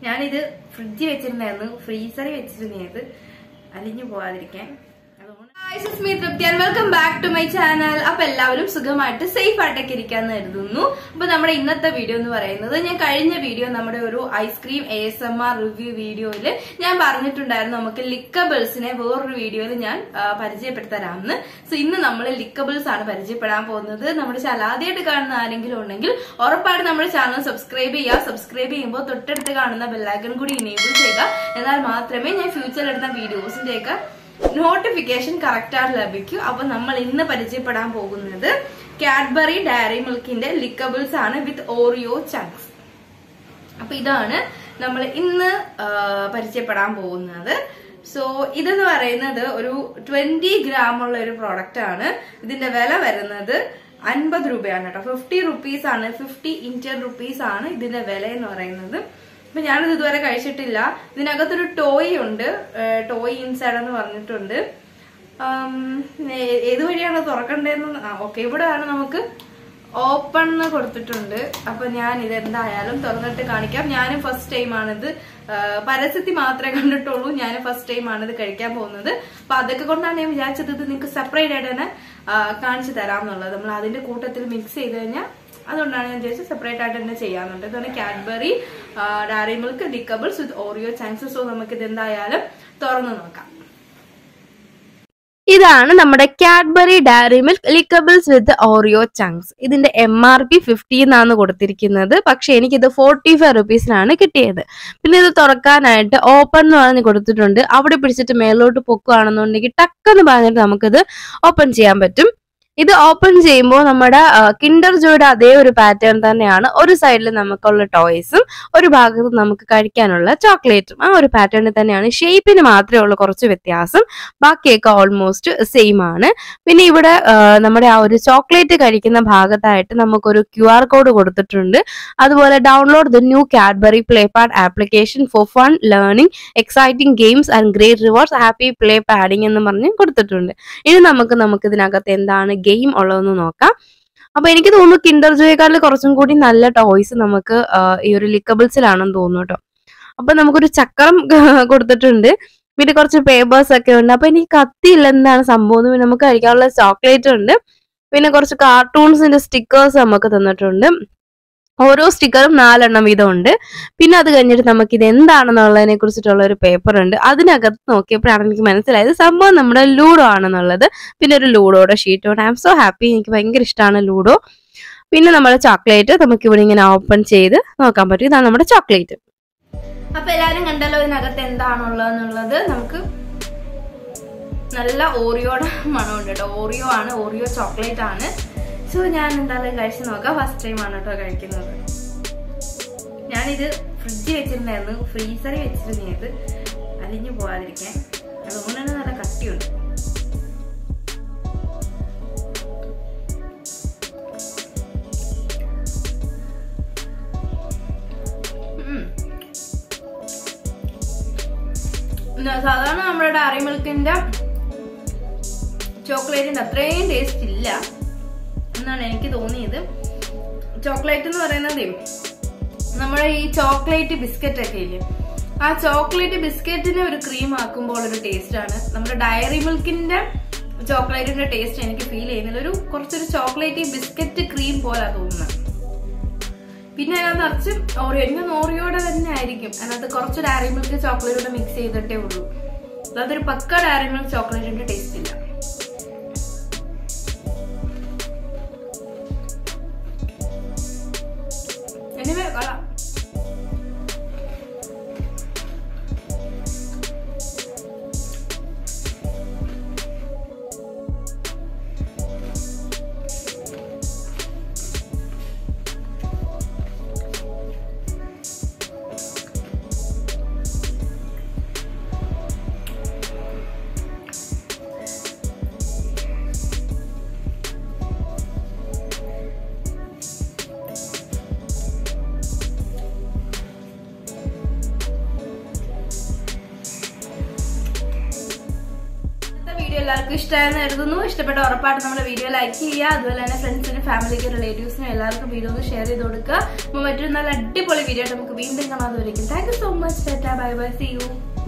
ഞാനിത് ഫ്രിഡ്ജിൽ വെച്ചിരുന്നായിരുന്നു ഫ്രീസറിൽ വെച്ചിരുന്നത് അലിഞ്ഞു പോവാതിരിക്കാൻ welcome back to my channel അപ്പൊ എല്ലാവരും സുഖമായിട്ട് സേഫ് ആയിട്ടൊക്കെ ഇരിക്കാന്ന് കരുതുന്നു അപ്പൊ നമ്മുടെ ഇന്നത്തെ വീഡിയോ എന്ന് പറയുന്നത് ഞാൻ കഴിഞ്ഞ വീഡിയോ നമ്മുടെ ഒരു ice cream A S M R review വീഡിയോയിൽ ഞാൻ പറഞ്ഞിട്ടുണ്ടായിരുന്നു നമുക്ക് ലിക്കബിൾസിനെ വേറൊരു വീഡിയോയിൽ ഞാൻ ആ, പരിചയപ്പെടുത്തരാമെന്ന് സോ ഇന്ന് നമ്മൾ ലിക്കബിൾസ് ആണ് പരിചയപ്പെടാൻ പോകുന്നത് നമ്മുടെ ചാനൽ ആദ്യമായിട്ട് കാണുന്ന ആരെങ്കിലും ഉണ്ടെങ്കിൽ ഉറപ്പായിട്ട് നമ്മുടെ ചാനൽ സബ്സ്ക്രൈബ് ചെയ്യുക സബ്സ്ക്രൈബ് ചെയ്യുമ്പോൾ തൊട്ടടുത്ത് കാണുന്ന ബെല്ലൈക്കൺ കൂടി ഇനേബിൾ ചെയ്യുക എന്നാൽ മാത്രമേ ഞാൻ ഫ്യൂച്ചറിൽ എടുത്ത വീഡിയോസിന്റെയൊക്കെ നോട്ടിഫിക്കേഷൻ കറക്റ്റ് ആയിട്ട് ലഭിക്കൂ അപ്പൊ നമ്മൾ ഇന്ന് പരിചയപ്പെടാൻ പോകുന്നത് കാഡ്ബറി ഡയറി മിൽക്കിന്റെ ലിക്കബിൾസ് ആണ് വിത്ത് ഓറിയോ ചങ്ക്സ് അപ്പൊ ഇതാണ് നമ്മൾ ഇന്ന് ആ, പരിചയപ്പെടാൻ പോകുന്നത് സോ ഇതെന്ന് പറയുന്നത് ഒരു ട്വന്റി ഗ്രാം ഉള്ള ഒരു പ്രോഡക്റ്റ് ആണ് ഇതിന്റെ വില വരുന്നത് അൻപത് രൂപയാണ് കേട്ടോ ഫിഫ്റ്റി റുപ്പീസ് ആണ് ഫിഫ്റ്റി ഇന്ത്യൻ റുപ്പീസ് ആണ് ഇതിന്റെ വില എന്ന് പറയുന്നത് അപ്പൊ ഞാനിത് ഇതുവരെ കഴിച്ചിട്ടില്ല ഇതിനകത്തൊരു ടോയ് ഉണ്ട് ടോയ് ഇൻസൈഡ് എന്ന് പറഞ്ഞിട്ടുണ്ട് ആം, ഏ- ഏത് വഴിയാണ് തുറക്കണ്ടേന്ന് ആ ഓക്കെ ഇവിടെയാണ് നമുക്ക് ഓപ്പൺ എന്ന് കൊടുത്തിട്ടുണ്ട് അപ്പൊ ഞാൻ ഇത് എന്തായാലും തുറന്നിട്ട് കാണിക്കാം ഞാനും ഫസ്റ്റ് ടൈം ആണിത് ആ, പരസ്യത്തിൽ മാത്രമേ കണ്ടിട്ടുള്ളൂ ഞാൻ ഫസ്റ്റ് ടൈം ആണ് ഇത് കഴിക്കാൻ പോകുന്നത് അപ്പൊ അതൊക്കെ കൊണ്ടാണ് ഞാൻ വിചാരിച്ചത് ഇത് നിങ്ങൾക്ക് സെപ്പറേറ്റ് ആയിട്ട് തന്നെ ആ, കാണിച്ചു തരാം എന്നുള്ളത് നമ്മൾ അതിന്റെ കൂട്ടത്തിൽ മിക്സ് ചെയ്ത് കഴിഞ്ഞാൽ അതുകൊണ്ടാണ് ഞാൻ വിചാരിച്ചത് സെപ്പറേറ്റ് ആയിട്ട് തന്നെ ചെയ്യാറുണ്ട് ഇതാണ് Cadbury Dairy Milk Lickables with Oreo chunks so നമുക്ക് ഇത് എന്തായാലും തുറന്നു നോക്കാം ഇതാണ് നമ്മുടെ Cadbury Dairy Milk Lickables with Oreo chunks ഇതിന്റെ എം ആർ പി ഫിഫ്റ്റി എന്നാണ് കൊടുത്തിരിക്കുന്നത് പക്ഷെ എനിക്കിത് ഫോർട്ടി ഫൈവ് റുപ്പീസിനാണ് കിട്ടിയത് പിന്നെ ഇത് തുറക്കാനായിട്ട് ഓപ്പൺ എന്ന് പറഞ്ഞ് കൊടുത്തിട്ടുണ്ട് അവിടെ പിടിച്ചിട്ട് മേലോട്ട് പൊക്കുകയാണെന്നുണ്ടെങ്കിൽ ടക്കെന്ന് പറഞ്ഞിട്ട് നമുക്കിത് ഓപ്പൺ ചെയ്യാൻ പറ്റും ഇത് ഓപ്പൺ ചെയ്യുമ്പോൾ നമ്മുടെ കിൻഡർ ജോയുടെ അതേ ഒരു പാറ്റേൺ തന്നെയാണ് ഒരു സൈഡിൽ നമുക്കുള്ള ടോയ്സും ഒരു ഭാഗത്ത് നമുക്ക് കഴിക്കാനുള്ള ചോക്ലേറ്റും ആ ഒരു പാറ്റേണിൽ തന്നെയാണ് ഷേപ്പിന് മാത്രമേ ഉള്ളൂ കുറച്ച് വ്യത്യാസം ബാക്കിയൊക്കെ ഓൾമോസ്റ്റ് സെയിം ആണ് പിന്നെ ഇവിടെ ആ, നമ്മുടെ ആ ഒരു ചോക്ലേറ്റ് കഴിക്കുന്ന ഭാഗത്തായിട്ട് നമുക്കൊരു ക്യു ആർ കോഡ് കൊടുത്തിട്ടുണ്ട് അതുപോലെ download the new Cadbury play pad application for fun learning exciting games and great rewards happy play padding എന്ന് പറഞ്ഞ് കൊടുത്തിട്ടുണ്ട് ഇനി നമുക്ക് നമുക്ക് ഇതിനകത്ത് എന്താണ് ഗെയിം ഉള്ളതെന്ന് നോക്കാം അപ്പൊ എനിക്ക് തോന്നുന്നു കിൻഡർ ജോയേക്കാളിൽ കുറച്ചും കൂടി നല്ല ടോയ്സ് നമുക്ക് ആ, ഈ ഒരു ലിക്കബിൾസിലാണെന്ന് തോന്നുന്നു കേട്ടോ അപ്പൊ നമുക്കൊരു ചക്രം കൊടുത്തിട്ടുണ്ട് പിന്നെ കുറച്ച് പേപ്പേഴ്സ് ഒക്കെ ഉണ്ട് അപ്പൊ എനിക്ക് കത്തിയില്ല എന്താണ് സംഭവം എന്ന് പിന്നെ നമുക്ക് കഴിക്കാനുള്ള ചോക്ലേറ്റ് ഉണ്ട് പിന്നെ കുറച്ച് കാർട്ടൂൺസിന്റെ സ്റ്റിക്കേഴ്സ് നമുക്ക് തന്നിട്ടുണ്ട് ഓരോ സ്റ്റിക്കറും നാലെണ്ണം വീതം ഉണ്ട് പിന്നെ അത് കഴിഞ്ഞിട്ട് നമുക്ക് ഇത് എന്താണെന്നുള്ളതിനെ കുറിച്ചിട്ടുള്ള ഒരു പേപ്പർ ഉണ്ട് അതിനകത്ത് നോക്കിയപ്പോഴാണ് എനിക്ക് മനസ്സിലായത് സംഭവം നമ്മുടെ ലൂഡോ ആണെന്നുള്ളത് പിന്നെ ഒരു ലൂഡോയുടെ ഷീറ്റ് ഉണ്ട് ഐ ആം സോ ഹാപ്പി എനിക്ക് ഭയങ്കര ഇഷ്ടമാണ് ലൂഡോ പിന്നെ നമ്മുടെ ചോക്ലേറ്റ് നമുക്ക് ഇവിടെ ഇങ്ങനെ ഓപ്പൺ ചെയ്ത് നോക്കാൻ പറ്റും ഇതാണ് നമ്മുടെ ചോക്ലേറ്റ് അപ്പൊ എല്ലാരും കണ്ടല്ലോ ഇതിനകത്ത് എന്താണുള്ളതെന്നുള്ളത് നമുക്ക് നല്ല ഓറിയോയുടെ മണമുണ്ട് കേട്ടോ ഓറിയോ ആണ് ഓറിയോ ചോക്ലേറ്റ് ആണ് സോ ഞാൻ എന്തായാലും കഴിച്ചു നോക്കാം ഫസ്റ്റ് ടൈം ആണ് കേട്ടോ കഴിക്കുന്നത് ഞാനിത് ഫ്രിഡ്ജിൽ വെച്ചിരുന്നായിരുന്നു ഫ്രീസറിൽ വെച്ചിരുന്നത് അലിഞ്ഞു പോവാതിരിക്കാൻ അതുകൊണ്ട് തന്നെ നല്ല കട്ടിയുണ്ട് ഉം. എന്നാ സാധാരണ നമ്മുടെ ഡയറി മിൽക്കിന്റെ ചോക്ലേറ്റിന്റെ അത്രയും ടേസ്റ്റ് ഇല്ല എന്നാണ് എനിക്ക് തോന്നിയത് ചോക്ലേറ്റ് എന്ന് പറയുന്നത് നമ്മുടെ ഈ ചോക്ലേറ്റ് ബിസ്ക്കറ്റ് ഒക്കെ ഇല്ലേ ആ ചോക്ലേറ്റ് ബിസ്ക്കറ്റിനെ ഒരു ക്രീം ആക്കുമ്പോൾ ഒരു ടേസ്റ്റ് ആണ് നമ്മുടെ ഡയറി മിൽക്കിന്റെ ചോക്ലേറ്റിന്റെ ടേസ്റ്റ് എനിക്ക് ഫീൽ ചെയ്യുന്നില്ല ഒരു കുറച്ചൊരു ചോക്ലേറ്റ് ബിസ്ക്കറ്റ് ക്രീം പോലെ തോന്നുന്നത് പിന്നെ അതിനകത്ത് നിറച്ച് ഓറിയോ എനിക്ക് തോന്നുന്നു ഓറിയോടെ തന്നെ ആയിരിക്കും അതിനകത്ത് കുറച്ച് ഡയറി മിൽക്ക് ചോക്ലേറ്റ് മിക്സ് ചെയ്തിട്ടേ ഉള്ളൂ അതൊരു പക്ക ഡയറി മിൽക്ക് ചോക്ലേറ്റിന്റെ ടേസ്റ്റ് ഇല്ല എനിവേ കൊള്ളാം എല്ലാവർക്കും ഇഷ്ടമായെന്ന് കരുതുന്നു ഇഷ്ടപ്പെട്ട ഉറപ്പായിട്ട് നമ്മുടെ വീഡിയോ ലൈക്ക് ചെയ്യുക അതുപോലെ തന്നെ ഫ്രണ്ട്സിനും ഫാമിലിക്കും റിലേറ്റീവ്സിനും എല്ലാവർക്കും വീഡിയോ ഒന്ന് ഷെയർ ചെയ്ത് കൊടുക്കുക അപ്പോൾ മറ്റൊരു നല്ല അടിപൊളി വീഡിയോ ആയിട്ട് നമുക്ക് വീണ്ടും കാണാതെ വരയ്ക്കും താങ്ക് യു സോ മച്ച് ടാറ്റാ ബൈ ബൈ സി യു